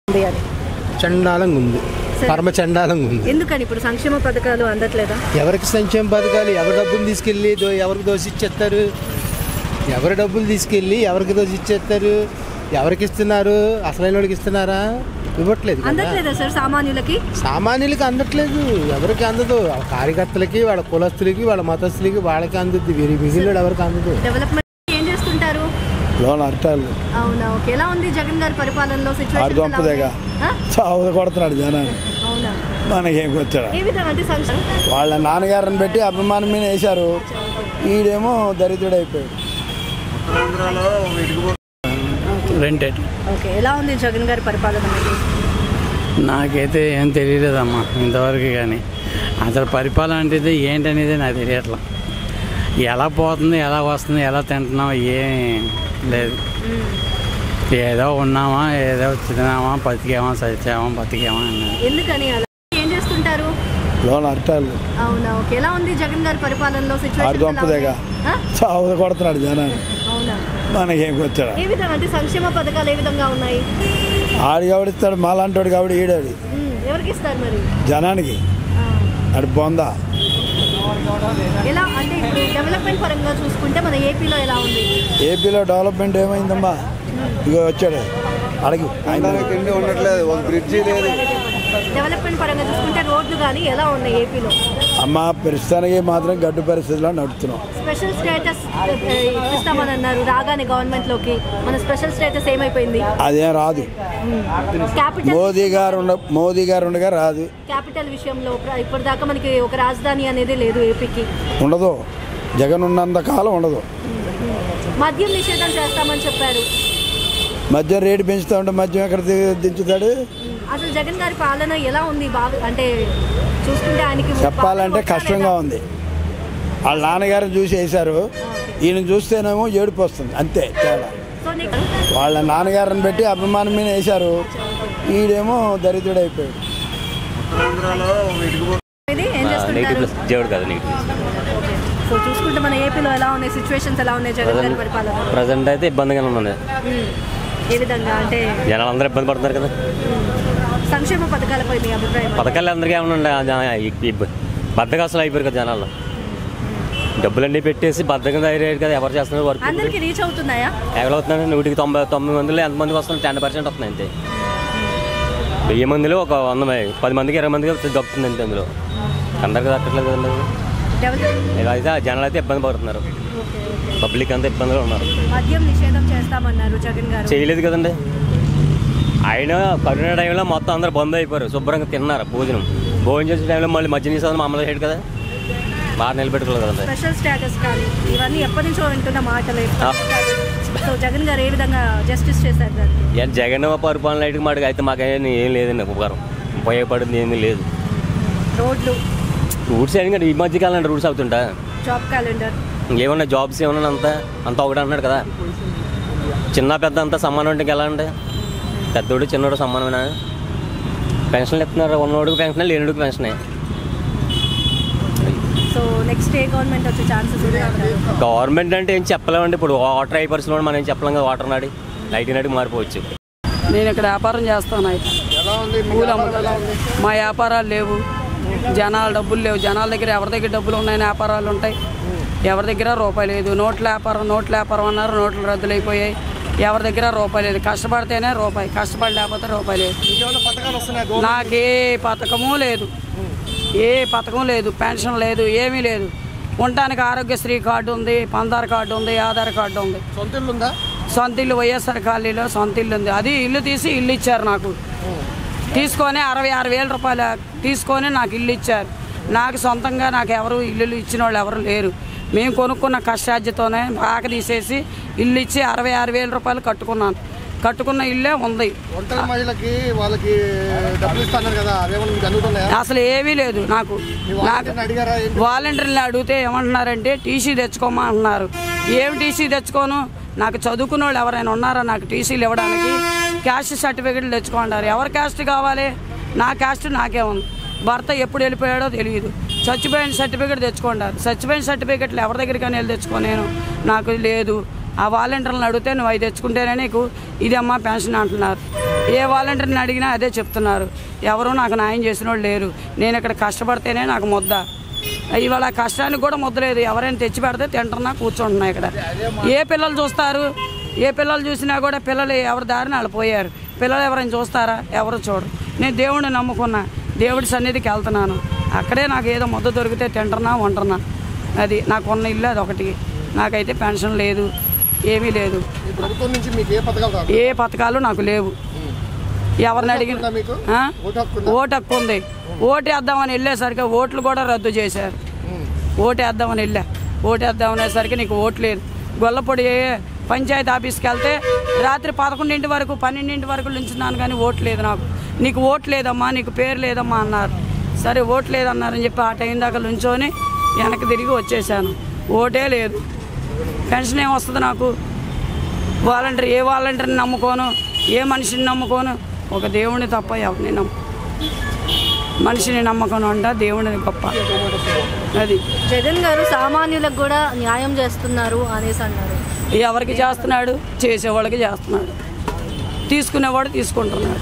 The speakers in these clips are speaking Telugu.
ఉంది అని చండాలంగా ఉంది సరే. పరమ చండాలంగా ఉంది ఎందుకని ఇప్పుడు సంక్షేమ పథకాలు అందట్లేదా ఎవరికి సంక్షేమ పథకాలు ఎవరి డబ్బులు తీసుకెళ్ళి దో ఎవరికి దోసిచ్చేస్తారు ఎవరి డబ్బులు తీసుకెళ్ళి ఎవరికి దోసిచ్చేస్తారు ఎవరికి ఇస్తున్నారు అసలైన వాడికి ఇస్తున్నారా ఇవ్వట్లేదు కదా అందట్లేదా సార్ సామాన్యులకి సామాన్యులకి అందట్లేదు ఎవరికి అందదు వాళ్ళ కార్యకర్తలకి వాళ్ళ కులస్తులకి వాళ్ళ మతస్థులకి వాళ్ళకి అందుద్ది వీరి మిగిలిన ఎవరికి అందదు డెవలప్మెంట్ ఏం చేస్తుంటారు లోన్ అట్టాలు అవునా ఓకే ఎలా ఉంది జగన్ గారి పరిపాలనలో సిచ్యువేషన్ ఆడు దొంపదేగా చావు కొడుతున్నాడు జనాన్ని అవునా మనకేం వచ్చాడు ఏ విధంగా అంటే సంక్షేమ వాళ్ళ నాన్నగారిని పెట్టి అభిమానం మీద వేశారు ఈడేమో దరిద్రుడు అయిపోయాడు రెంటెడ్ ఓకే ఎలా ఉంది జగన్ గారి పరిపాలన అనేది నాకైతే ఏం తెలియలేదమ్మా ఇంతవరకు కానీ అసలు పరిపాలన అంటే ఏంటనేది నాకు తెలియట్లా ఎలా పోతుంది ఎలా వస్తుంది ఎలా తింటున్నాం ఏం లేదు ఏదో ఉన్నామా ఏదో తిన్నామా బతికేమా చచ్చామా బతికేమా అన్నది ఎందుకని అలా ఏం చేస్తుంటారు లోన్ అట్టాలు అవునా ఓకే ఎలా ఉంది జగన్ గారి పరిపాలనలో ఆడు సిచ్యువేషన్ దొంపదేగా చావు కొడుతున్నాడు జనాన్ని అవునా మనకేం వచ్చాడు ఏ విధంగా అంటే సంక్షేమ పథకాలు ఏ విధంగా ఉన్నాయి ఆడు ఎవడిస్తాడు మాలాంటోడు కాబట్టి ఈడాడు ఉమ్, ఎవరికి ఇస్తారు మరి జనానికి ఆ, ఆడు బొందా ఎలా అంటే ఇప్పుడు డెవలప్మెంట్ పరంగా చూసుకుంటే మన ఏపీలో ఎలా ఉంది ఏపీలో డెవలప్మెంట్ ఏమైందమ్మా ఇగో వచ్చాడు అడిగి ఆయన ఉండట్లేదు ఒక బ్రిడ్జి లేదు డెవలప్మెంట్ పరంగా చూసుకుంటే రోడ్లు కానీ ఎలా ఉన్నాయి ఏపీలో అమ్మ ప్రస్తుతానికి మాత్రం గడ్డు పరిస్థితిలో నడుపుతున్నాం స్పెషల్ స్టేటస్ ఇస్తామని అన్నారు రాగానే గవర్నమెంట్ లోకి మన స్పెషల్ స్టేటస్ ఏమైపోయింది అదేం రాదు క్యాపిటల్ మోదీ గారు ఉండ మోదీ గారు ఉండగా రాదు క్యాపిటల్ విషయంలో ప్ర- ఇప్పటిదాకా మనకి ఒక రాజధాని అనేది లేదు ఏపీకి ఉండదు జగన్ ఉన్నంత కాలం ఉండదు మద్యం నిషేధం చేస్తామని చెప్పారు మద్యం రేటు పెంచుతా ఉంటే మద్యం ఎక్కడ ది- దించుతాడు అసలు జగన్ గారి పాలన ఎలా ఉంది బాగా అంటే చూసుకుంటే ఆయనకి చెప్పాలంటే పాలన కష్టంగా ఉంది వాళ్ళ నాన్నగారిని చూసి వేశారు ఈయన చూస్తేనేమో ఏడుపు వస్తుంది అంతే తేడా సో నెక్స్ట్ వాళ్ళ నాన్నగారిని పెట్టి అభిమానం మీద వేశారు ఈడేమో దరిద్రుడు అయిపోయాడు ఇది ఏం చేస్తుంటారు దేవుడు కాదు నెగిటివ్ ఓకే. సో చూసుకుంటే మన ఏపీలో ఎలా ఉన్నాయి సిచ్యువేషన్స్ ఎలా ఉన్నాయి జగన్ గారి పరిపాలన ప్రజెంట్ అయితే ఇబ్బందిగానే ఉంది ఉమ్. ఏ విధంగా అంటే జనాలు అందరూ ఇబ్బంది పడుతున్నారు కదా సంక్షేమ పథకాలపై మీ అభిప్రాయం ఏంటి? పథకాలు అందరికీ ఏమన్నా బద్దకస్తులు అయిపోయారు కదా జనాల్లో డబ్బులన్నీ పెట్టేసి బద్దకం తయారయ్యారు కదా ఎవరు చేస్తున్నారు వర్క్ అందరికి రీచ్ అవుతున్నాయా ఎవరు అవుతున్నారు నూటికి తొంభై తొమ్మిది మందిలో ఎంతమందికి వస్తున్నారు టెన్ పర్సెంట్ వస్తున్నాయి అంతే వెయ్యి మందిలో ఒక వంద మంది పది మందికి ఇరవై మందికి దొక్కుతుంది అంతే అందులో అందరికీ దక్కట్లేదు కదండి అది. డెవలప్ ఇలా అయితే జనాలు అయితే ఇబ్బంది పడుతున్నారు పబ్లిక్ అంతా ఇబ్బందులు ఉన్నారు మద్యం నిషేధం చేస్తామన్నారు జగన్ గారు చేయలేదు కదండి ఆయన కరోనా టైంలో మొత్తం అందరూ బంద్ అయిపోయారు శుభ్రంగా తిన్నారు భోజనం భోజనం చేసే టైంలో మళ్ళీ మధ్య నిషేధం అమలు చేయడు కదా బాగా నిలబెట్టుకోలేదు కదండి స్పెషల్ స్టేటస్ కానీ ఇవన్నీ ఎప్పటి నుంచో వింటున్న మాటలే ఆ. సో జగన్ గారు ఏ విధంగా జస్టిస్ చేశారు దానికి ఏం జగన్ పరిపాలన అయితే మాకు అయితే మాకేం ఏం లేదండి ఉపకారం ఉపయోగపడింది ఏమీ లేదు రోడ్లు రూట్స్ ఏం ఈ మధ్య కాలం రూట్స్ అవుతుంటా జాబ్ క్యాలెండర్ ఏమన్నా జాబ్స్ ఏమన్నా అంతా అంతా ఒకటి అంటున్నాడు కదా చిన్న పెద్ద అంతా సమానం అంటే ఎలా అండి పెద్దోడు చిన్నోడు సమానమేనా పెన్షన్లు ఇస్తున్నారు ఉన్నోడికి పెన్షన్ లేనిడికి పెన్షనే సో నెక్స్ట్ ఏ గవర్నమెంట్ వచ్చే ఛాన్సెస్ ఉన్నాయి గవర్నమెంట్ అంటే ఏం చెప్పలేమండి ఇప్పుడు వాటర్ అయిపర్స్ మనం ఏం చెప్పలేం కదా వాటర్ నాడి లైట్ నాడికి మారిపోవచ్చు నేను ఇక్కడ వ్యాపారం చేస్తాను అయితే పూలు అమ్ముతాను మా వ్యాపారాలు లేవు జనాల డబ్బులు లేవు జనాల దగ్గర ఎవరి దగ్గర డబ్బులు ఉన్నాయని వ్యాపారాలు ఉంటాయి ఎవరి దగ్గర రూపాయి లేదు నోట్ల వ్యాపారం నోట్ల వ్యాపారం అన్నారు నోట్లు రద్దులైపోయాయి ఎవరి దగ్గర రూపాయి లేదు కష్టపడితేనే రూపాయి కష్టపడి లేకపోతే రూపాయి లేదు నాకే పథకము లేదు ఏ పథకం లేదు పెన్షన్ లేదు ఏమీ లేదు ఉండటానికి ఆరోగ్యశ్రీ కార్డు ఉంది పందార్ కార్డు ఉంది ఆధార్ కార్డు ఉంది సొంత ఇల్లు వైఎస్ఆర్ కాలనీలో సొంత ఇల్లు ఉంది అది ఇల్లు తీసి ఇల్లు ఇచ్చారు నాకు తీసుకొని అరవై ఆరు వేల రూపాయలు తీసుకొని నాకు ఇల్లు ఇచ్చారు నాకు సొంతంగా నాకు ఎవరు ఇల్లు ఇచ్చిన వాళ్ళు ఎవరు లేరు మేము కొనుక్కున్న కష్టార్జితోనే బాగా తీసేసి ఇల్లు ఇచ్చి అరవై ఆరు వేల రూపాయలు కట్టుకున్నాను కట్టుకున్న ఇల్లే ఉంది ఒంటరి మహిళకి వాళ్ళకి డబ్బులు ఇస్తున్నారు కదా అవేమన్నా మీకు అందుతున్నాయా అసలు ఏమీ లేదు నాకు నాకు అడిగారా వాలంటీర్లు అడిగితే ఏమంటున్నారంటే టీసీ తెచ్చుకోమా అంటున్నారు ఏం టీసీ తెచ్చుకోను నాకు చదువుకున్న వాళ్ళు ఎవరైనా ఉన్నారా నాకు టీసీలు ఇవ్వడానికి క్యాస్ట్ సర్టిఫికెట్లు తెచ్చుకుంటారు ఎవరి క్యాస్ట్ కావాలి నా క్యాస్ట్ నాకే ఉంది భర్త ఎప్పుడు వెళ్ళిపోయాడో తెలియదు చచ్చిపోయిన సర్టిఫికెట్ తెచ్చుకుంటారు చచ్చిపోయిన సర్టిఫికెట్లు ఎవరి దగ్గరికైనా వెళ్ళి తెచ్చుకో నేను నాకు లేదు ఆ వాలంటీర్లను అడిగితే నువ్వు అవి తెచ్చుకుంటేనే నీకు ఇది అమ్మా పెన్షన్ అంటున్నారు ఏ వాలంటీర్ని అడిగినా అదే చెప్తున్నారు ఎవరు నాకు న్యాయం చేసిన వాళ్ళు లేరు నేను ఇక్కడ కష్టపడితేనే నాకు ముద్ద ఇవాళ ఆ కష్టానికి కూడా ముద్ద లేదు ఎవరైనా తెచ్చి పెడితే తింటున్నా కూర్చుంటున్నా ఇక్కడ ఏ పిల్లలు చూస్తారు ఏ పిల్లలు చూసినా కూడా పిల్లలు ఎవరి దారిని వాళ్ళు పోయారు పిల్లలు ఎవరైనా చూస్తారా ఎవరు చూడరు నేను దేవుడిని నమ్ముకున్నా దేవుడి సన్నిధికి వెళ్తున్నాను అక్కడే నాకు ఏదో ముద్ద దొరికితే తింటున్నా ఉంటున్నా అది నాకు ఉన్న ఇల్లు అది ఒకటి నాకైతే పెన్షన్ లేదు ఏమీ లేదు ఈ ప్రభుత్వం నుంచి మీకు ఏ పథకాలు రాదు ఏ పథకాలు నాకు లేవు ఎవరిని అడిగిన ఉందా మీకు ఆ? ఓటు హక్కు ఉందా? ఓటు హక్కు ఉంది ఓటు వేద్దామని వెళ్ళేసరికి ఓట్లు కూడా రద్దు చేశారు ఓటు వేద్దామని వెళ్ళా ఓటు వేద్దామనేసరికి నీకు ఓటు లేదు గొల్లపొడి పంచాయతీ ఆఫీస్కి వెళ్తే రాత్రి పదకొండింటి వరకు పన్నెండింటి వరకు నుంచున్నాను కానీ ఓటు లేదు నాకు నీకు ఓటు లేదమ్మా నీకు పేరు లేదమ్మా అన్నారు సరే ఓటు లేదన్నారని చెప్పి ఆ టైం దాకా నుంచొని వెనక్కి తిరిగి వచ్చేసాను ఓటే లేదు పెన్షన్ ఏం వస్తుంది నాకు వాలంటీర్ ఏ వాలంటీర్ని నమ్ముకోను ఏ మనిషిని నమ్ముకోను ఒక దేవుడిని తప్ప ఎవరిని నమ్ము మనిషిని నమ్మకం అంట దేవుడిని గొప్ప అది జగన్ గారు సామాన్యులకు కూడా న్యాయం చేస్తున్నారు అనేసి అన్నారు ఎవరికి చేస్తున్నాడు చేసేవాళ్ళకి చేస్తున్నాడు తీసుకునేవాడు తీసుకుంటున్నాడు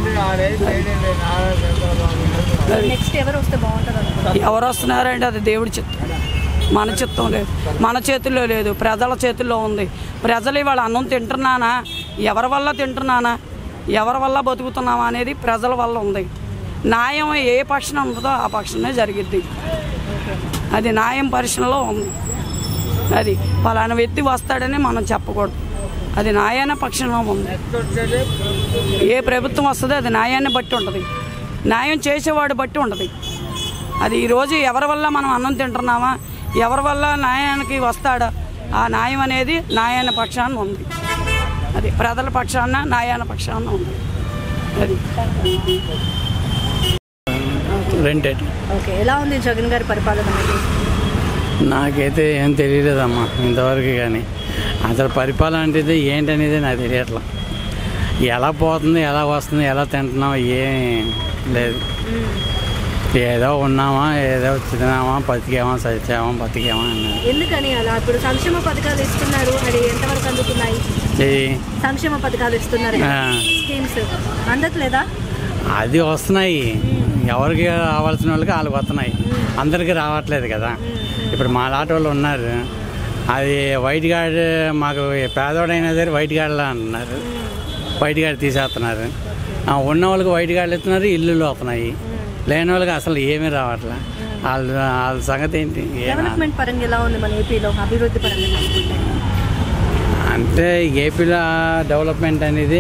నెక్స్ట్ ఎవరు వస్తే బాగుంటుంది అనుకుంటున్నారు ఎవరు వస్తున్నారంటే అది దేవుడి చిత్తం మన చిత్తం లేదు మన చేతుల్లో లేదు ప్రజల చేతుల్లో ఉంది ప్రజలు ఇవాళ అన్నం తింటున్నానా ఎవరి వల్ల తింటున్నానా ఎవరి వల్ల బతుకుతున్నామా అనేది ప్రజల వల్ల ఉంది న్యాయం ఏ పక్షం ఉంటుందో ఆ పక్షమే జరిగిద్ది అది న్యాయం పరిశ్రమలో ఉంది అది పలానా వ్యక్తి వస్తాడని మనం చెప్పకూడదు అది న్యాయాన్ని పక్షంలో ఉంది ఏ ప్రభుత్వం వస్తుందో అది న్యాయాన్ని బట్టి ఉంటుంది న్యాయం చేసేవాడు బట్టి ఉంటుంది అది ఈరోజు ఎవరి వల్ల మనం అన్నం తింటున్నామా ఎవరి వల్ల న్యాయానికి వస్తాడా ఆ న్యాయం అనేది న్యాయాన్ని పక్షాన ఉంది అది ప్రజల పక్షాన న్యాయాన పక్షాన ఉంది అది రెంటెడ్ ఓకే ఎలా ఉంది జగన్ గారి పరిపాలన అనేది నాకైతే ఏం తెలియలేదమ్మా ఇంతవరకు కానీ అసలు పరిపాలన అంటే ఏంటనేది నాకు తెలియట్లా ఎలా పోతుంది ఎలా వస్తుంది ఎలా తింటున్నాం ఏం లేదు ఏదో ఉన్నామా ఏదో తిన్నామా బతికామా చచ్చామా బతికామా అన్నది ఎందుకని అలా ఇప్పుడు సంక్షేమ పథకాలు ఇస్తున్నారు అది ఎంతవరకు అందుతున్నాయి ఇది సంక్షేమ పథకాలు ఇస్తున్నారు ఆ. స్కీమ్స్ అందట్లేదా అది వస్తున్నాయి ఎవరికి రావాల్సిన వాళ్ళకి వాళ్ళకి వస్తున్నాయి అందరికీ రావట్లేదు కదా ఇప్పుడు మా లాంటి వాళ్ళు ఉన్నారు అది వైట్ కార్డ్ మాకు పేదవాడైనా సరే వైట్ కార్డులా అంటున్నారు వైట్ కార్డు తీసేస్తున్నారు ఆ, ఉన్న వాళ్ళకి వైట్ కార్డులు ఇస్తున్నారు ఇల్లులు వస్తున్నాయి లేని వాళ్ళకి అసలు ఏమీ రావట్లే వాళ్ళ వాళ్ళ సంగతి ఏంటి ఏం డెవలప్మెంట్ పరంగా ఎలా ఉంది మన ఏపీలో అభివృద్ధి పరంగా చూసుకుంటే అంటే ఏపీలో డెవలప్మెంట్ అనేది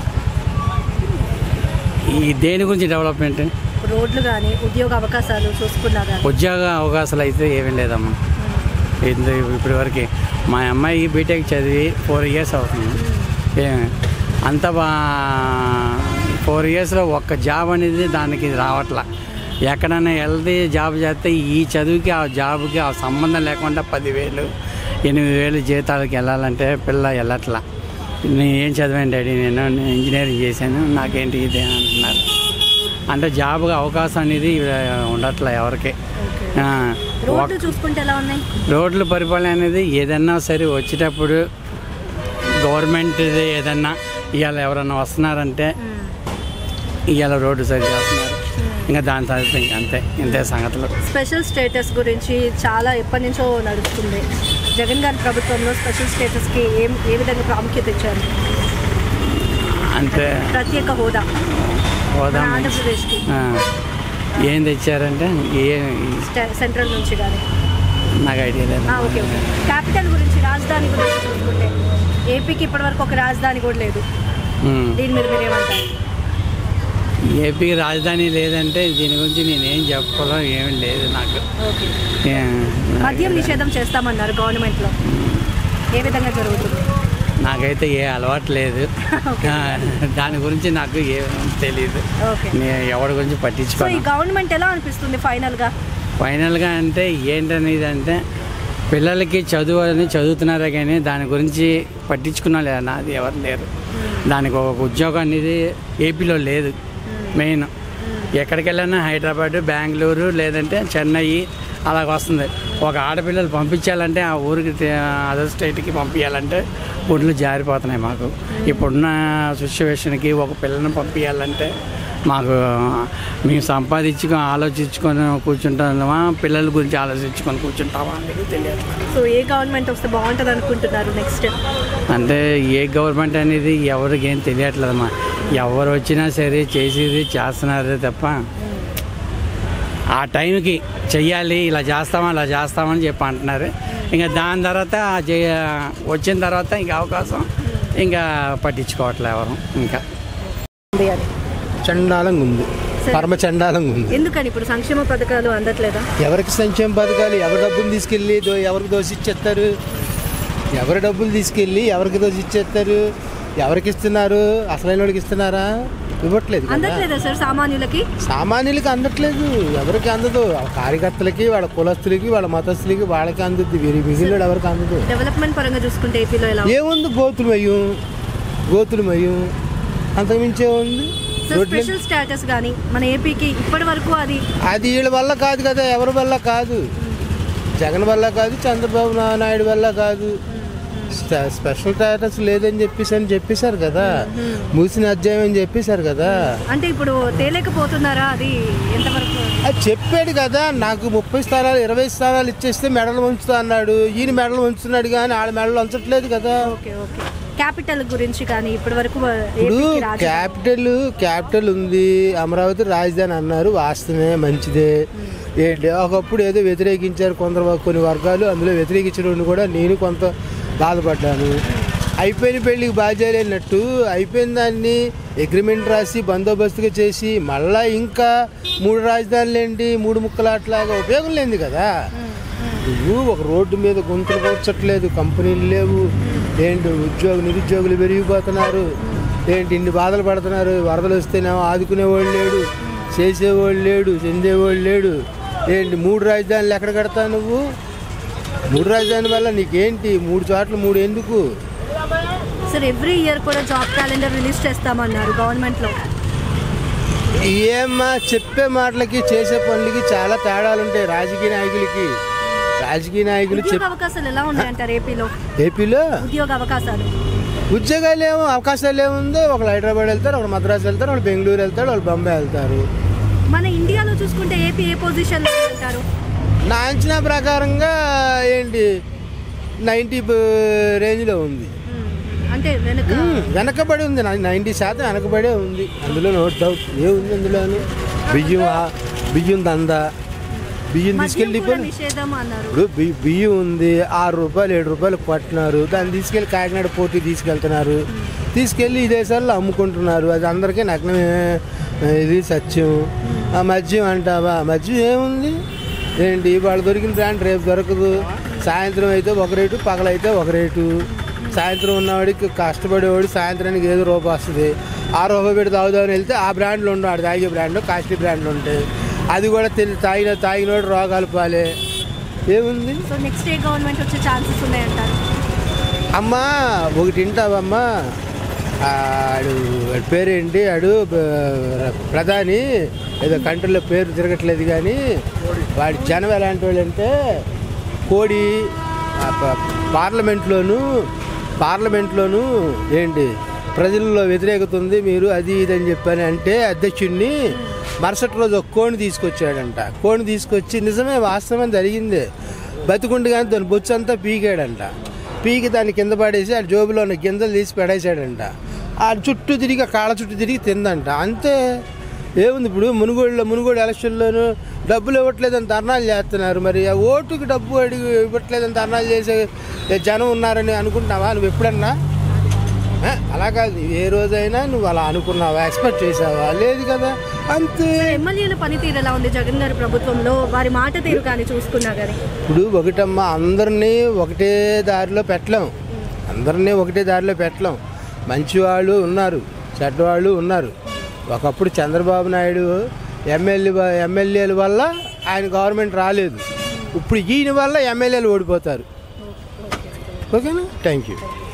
ఈ దేని గురించి డెవలప్మెంట్ రోడ్లు కానీ ఉద్యోగ అవకాశాలు చూసుకున్నా కానీ ఉద్యోగ అవకాశాలు అయితే ఏమీ లేదమ్మా ఇంత ఇప్పటి వరకు మా అమ్మాయి బీటెక్ చదివి ఫోర్ ఇయర్స్ అవుతుంది ఏ- అంత బా ఫోర్ ఇయర్స్లో ఒక్క జాబ్ అనేది దానికి రావట్లా ఎక్కడైనా వెళ్తే జాబ్ చేస్తే ఈ చదువుకి ఆ జాబ్కి ఆ సంబంధం లేకుండా పదివేలు ఎనిమిది వేలు జీతాలకి వెళ్ళాలంటే పిల్ల వెళ్ళట్లా నేను ఏం చదివాను డాడీ నేను నేను ఇంజనీరింగ్ చేశాను నాకేంటి ఇది అంటున్నారు అంటే జాబ్కి అవకాశం అనేది ఉండట్లే ఎవరికి ఆ, రోడ్లు చూసుకుంటే ఎలా ఉన్నాయి రోడ్ల పరిపాలన అనేది ఏదన్నా సరే వచ్చేటప్పుడు గవర్నమెంట్ ఏదన్నా ఇవాళ ఎవరన్నా వస్తున్నారంటే ఇవాళ రోడ్డు సరి చేస్తున్నారు ఇంకా దాని తర్వాత ఇంకా అంతే ఇంతే సంగతులు స్పెషల్ స్టేటస్ గురించి చాలా ఎప్పటి నుంచో నడుస్తుంది జగన్ గారి ప్రభుత్వంలో స్పెషల్ స్టేటస్కి ఏం ఏ విధంగా ప్రాముఖ్యత ఇచ్చారు అంటే ప్రత్యేక హోదా హోదా మన నుంచి, ఆంధ్రప్రదేశ్కి ఆ, ఏం తెచ్చారంటే ఏ స్ట- సెంట్రల్ నుంచి కానీ నాకు ఐడియా లేదు ఆ, ఓకే ఓకే క్యాపిటల్ గురించి రాజధాని గురించి చూసుకుంటే ఏపీకి ఇప్పటివరకు ఒక రాజధాని కూడా లేదు ఉమ్. దీని మీద మీరు ఏమంటారు ఏపీకి రాజధాని లేదంటే దీని గురించి నేనేం చెప్పాలో ఏమీ లేదు నాకు ఓకే ఏ- మద్యం నిషేధం చేస్తామన్నారు గవర్నమెంట్లో ఏ విధంగా జరుగుతుంది నాకైతే ఏ అలవాటు లేదు ఆ, దాని గురించి నాకు ఏం తెలియదు ఓకే నేను ఎవరి గురించి సో ఈ పట్టించుకోను గవర్నమెంట్ ఎలా అనిపిస్తుంది ఫైనల్గా ఫైనల్గా అంటే ఏంటనేది అంటే పిల్లలకి చదువు అని చదువుతున్నారే కానీ దాని గురించి పట్టించుకున్న లేదు నాది ఎవరు లేరు దానికి ఒక ఉద్యోగం అనేది ఏపీలో లేదు మెయిన్ ఎక్కడికి వెళ్ళినా హైదరాబాద్ బెంగళూరు లేదంటే చెన్నై అలాగ వస్తుంది ఒక ఆడపిల్లలు పంపించాలంటే ఆ ఊరికి అదర్ స్టేట్కి పంపించాలంటే గుడ్లు జారిపోతున్నాయి మాకు ఇప్పుడున్న సిచ్యువేషన్కి ఒక పిల్లని పంపించాలంటే మాకు మేము సంపాదించుకొని ఆలోచించుకొని కూర్చుంటామా పిల్లల గురించి ఆలోచించుకొని కూర్చుంటామా అనేది తెలియదు సో ఏ గవర్నమెంట్ వస్తే బాగుంటుంది అనుకుంటున్నారు నెక్స్ట్ అంటే ఏ గవర్నమెంట్ అనేది ఎవరికి ఏం తెలియట్లేదమ్మా ఎవరు వచ్చినా సరే చేసేది చేస్తున్నారే తప్ప ఆ టైంకి చెయ్యాలి ఇలా చేస్తామా ఇలా చేస్తామని చెప్పి అంటున్నారు ఇంకా దాని తర్వాత ఆ చే- వచ్చిన తర్వాత ఇంకా అవకాశం ఇంకా పట్టించుకోవట్లే ఎవరు ఇంకా ఉంది అని చండాలంగా ఉంది సరే. పరమ చండాలంగా ఉంది ఎందుకని ఇప్పుడు సంక్షేమ పథకాలు అందట్లేదా ఎవరికి సంక్షేమ పథకాలు ఎవరి డబ్బులు తీసుకెళ్ళి దో ఎవరికి దోసిచ్చేస్తారు ఎవరి డబ్బులు తీసుకెళ్ళి ఎవరికి దోసిచ్చేస్తారు ఎవరికి ఇస్తున్నారు అసలైన వాడికి ఇస్తున్నారా ఇవ్వట్లేదు కదా. అందట్లేదా సార్ సామాన్యులకి సామాన్యులకి అందట్లేదు ఎవరికి అందదు వాళ్ళ కార్యకర్తలకి వాళ్ళ కులస్తులకి వాళ్ళ మతస్థులకి వాళ్ళకి అందుద్ది వీరి మిగిలిన ఎవరికి అందదు డెవలప్మెంట్ పరంగా చూసుకుంటే ఏపీలో ఎలా ఉంది? ఏముంది గోతులమయ్యం గోతులమయ్యం అంతకుమించే ఉంది సార్ రోడ్లు స్పెషల్ స్టేటస్ కానీ మన ఏపీకి ఇప్పటి వరకు అది అది వీళ్ళ వల్ల కాదు కదా ఎవరి వల్ల కాదు జగన్ వల్ల కాదు చంద్రబాబు నా- నాయుడు వల్ల కాదు స్ట- స్పెషల్ స్టేటస్ లేదని చెప్పేసి అని చెప్పేశారు కదా మూసిన అధ్యాయం అని చెప్పేశారు కదా అంటే ఇప్పుడు తేలేకపోతున్నారా అది ఎంతవరకు అది చెప్పాడు కదా నాకు ముప్పై స్థానాలు ఇరవై స్థానాలు ఇచ్చేస్తే మెడలు ఉంచుతా అన్నాడు ఈయన మెడలు ఉంచుతున్నాడు కానీ ఆడ మెడలు ఉంచట్లేదు కదా ఓకే ఓకే క్యాపిటల్ గురించి కానీ ఇప్పటి వరకు ఇప్పుడు ఏపీకి రాజధాని క్యాపిటల్ క్యాపిటల్ ఉంది అమరావతి రాజధాని అన్నారు వాస్తవమే మంచిదే ఏంటి ఒకప్పుడు ఏదో వ్యతిరేకించారు కొందరు కొన్ని వర్గాలు అందులో వ్యతిరేకించడం కూడా నేను కొంత బాధపడ్డాను అయిపోయిన పెళ్ళికి బాధ్యలేనట్టు అయిపోయిన దాన్ని అగ్రిమెంట్ రాసి బందోబస్తుగా చేసి మళ్ళా ఇంకా మూడు రాజధానులు ఏంటి మూడు ముక్కలాట్లాగా ఉపయోగం లేదు కదా నువ్వు ఒక రోడ్డు మీద గొంతులు కూర్చట్లేదు కంపెనీలు లేవు ఏంటి ఉద్యోగ నిరుద్యోగులు పెరిగిపోతున్నారు ఏంటి ఇన్ని బాధలు పడుతున్నారు వరదలు వస్తేనేమో ఆదుకునేవాళ్ళు లేడు చేసేవాళ్ళు లేడు చెందేవాళ్ళు లేడు ఏంటి మూడు రాజధానులు ఎక్కడ కడతావు నువ్వు మూడు రాజధాని వల్ల నీకేంటి మూడు చోట్ల మూడు ఎందుకు సార్ ఎవ్రీ ఇయర్ కూడా జాబ్ క్యాలెండర్ రిలీజ్ చేస్తామన్నారు గవర్నమెంట్ లో ఏమ్మా చెప్పే మాటలకి చేసే పనులకి చాలా తేడాలు ఉంటాయి రాజకీయ నాయకులకి రాజకీయ నాయకులు ఉద్యోగ చెప్ అవకాశాలు ఎలా ఉన్నాయంటారు ఏపీలో ఏపీలో ఉద్యోగ అవకాశాలు ఉద్యోగాలు ఏమో అవకాశాలు ఏముంది ఒకళ్ళు హైదరాబాద్ వెళ్తారు ఒకళ్ళు మద్రాసు వెళ్తారు వాళ్ళు బెంగళూరు వెళ్తారు వాళ్ళు బొంబాయి వెళ్తారు మన ఇండియాలో చూసుకుంటే ఏపీ ఏ పొజిషన్ అంటారు నా అంచనా ప్రకారంగా ఏంటి నైంటీ రేంజ్లో ఉంది అంటే వెనుక ఉమ్, వెనకబడి ఉంది నైంటీ శాతం వెనకబడే ఉంది అందులో నో డౌట్ ఏముంది అందులోను బియ్యం ఆ- బియ్యం దందా బియ్యం మద్యం తీసుకెళ్ళి కూడా నిషేధం అన్నారు ఇప్పుడు బి- బియ్యం ఉంది ఆరు రూపాయలు ఏడు రూపాయలు పట్టినారు దాన్ని తీసుకెళ్ళి కాకినాడ పోటీ తీసుకెళ్తున్నారు తీసుకెళ్ళి ఈ దేశాల్లో అమ్ముకుంటున్నారు అది అందరికీ నగ్నమే ఇది సత్యం ఆ మద్యం అంటావా మద్యం ఏముంది ఏంటి వాళ్ళు దొరికిన బ్రాండ్ రేపు దొరకదు సాయంత్రం అయితే ఒక రేటు పగలైతే ఒక రేటు సాయంత్రం ఉన్నవాడికి కష్టపడేవాడు సాయంత్రానికి ఏదో రూపాయి వస్తుంది ఆ రూపాయి పెట్టి తాగుదామని వెళ్తే ఆ బ్రాండ్లు ఉండవు ఆడు తాగే బ్రాండ్ కాస్ట్లీ బ్రాండ్లు ఉంటాయి అది కూడా తెలి తాగిన తాగినోడు రోగాలు పాలే ఏముంది సో నెక్స్ట్ ఏ గవర్నమెంట్ వచ్చే ఛాన్సెస్ ఉన్నాయంటారు అమ్మా ఒకటి వింటావమ్మా ఆడు వాడి పేరేంటి ఆడు బ- ప్రధాని ఏదో కంట్రీలో పేరు తిరగట్లేదు కానీ వాడి జనం ఎలాంటి వాళ్ళు అంటే కోడి ఆ ప- పార్లమెంట్లోను పార్లమెంట్లోను ఏంటి ప్రజల్లో వ్యతిరేకత ఉంది మీరు అది ఇది అని చెప్పని అంటే అధ్యక్షుడిని మరుసటి రోజు ఒక కోడిని తీసుకొచ్చాడంట కోడిని తీసుకొచ్చి నిజమే వాస్తవం జరిగిందే బతికుండి కానీ దాని బొచ్చు అంతా పీకాడంట పీకి దాన్ని కింద పడేసి ఆ జోబులో ఉన్న గింజలు తీసి పడేసాడంట ఆ చుట్టూ తిరిగి ఆ కాళ్ళ చుట్టూ తిరిగి తిందంట అంతే ఏముంది ఇప్పుడు మునుగోడులో మునుగోడు ఎలక్షన్లోనూ డబ్బులు ఇవ్వట్లేదని ధర్నాలు చేస్తున్నారు మరి ఆ ఓటుకి డబ్బు అడిగి ఇవ్వట్లేదని ధర్నాలు చేసే జనం ఉన్నారని అనుకుంటున్నావా నువ్వు ఎప్పుడన్నా ఆ, అలా కాదు ఏ రోజైనా నువ్వు అలా అనుకున్నావా ఎక్స్పెక్ట్ చేసావా లేదు కదా అంతే ఎమ్మెల్యేల పనితీరు ఎలా ఉంది జగన్ గారి ప్రభుత్వంలో వారి మాట తీరు కానీ చూసుకున్నా కానీ ఇప్పుడు ఒకటమ్మా అందరినీ ఒకటే దారిలో పెట్టలేం అందరినీ ఒకటే దారిలో పెట్టలేం మంచివాళ్ళు ఉన్నారు చెడ్డవాళ్ళు ఉన్నారు ఒకప్పుడు చంద్రబాబు నాయుడు ఎమ్మెల్యే ఎమ్మెల్యేల వల్ల ఆయన గవర్నమెంట్ రాలేదు ఇప్పుడు ఈయన వల్ల ఎమ్మెల్యేలు ఓడిపోతారు ఓకేనా థ్యాంక్ యూ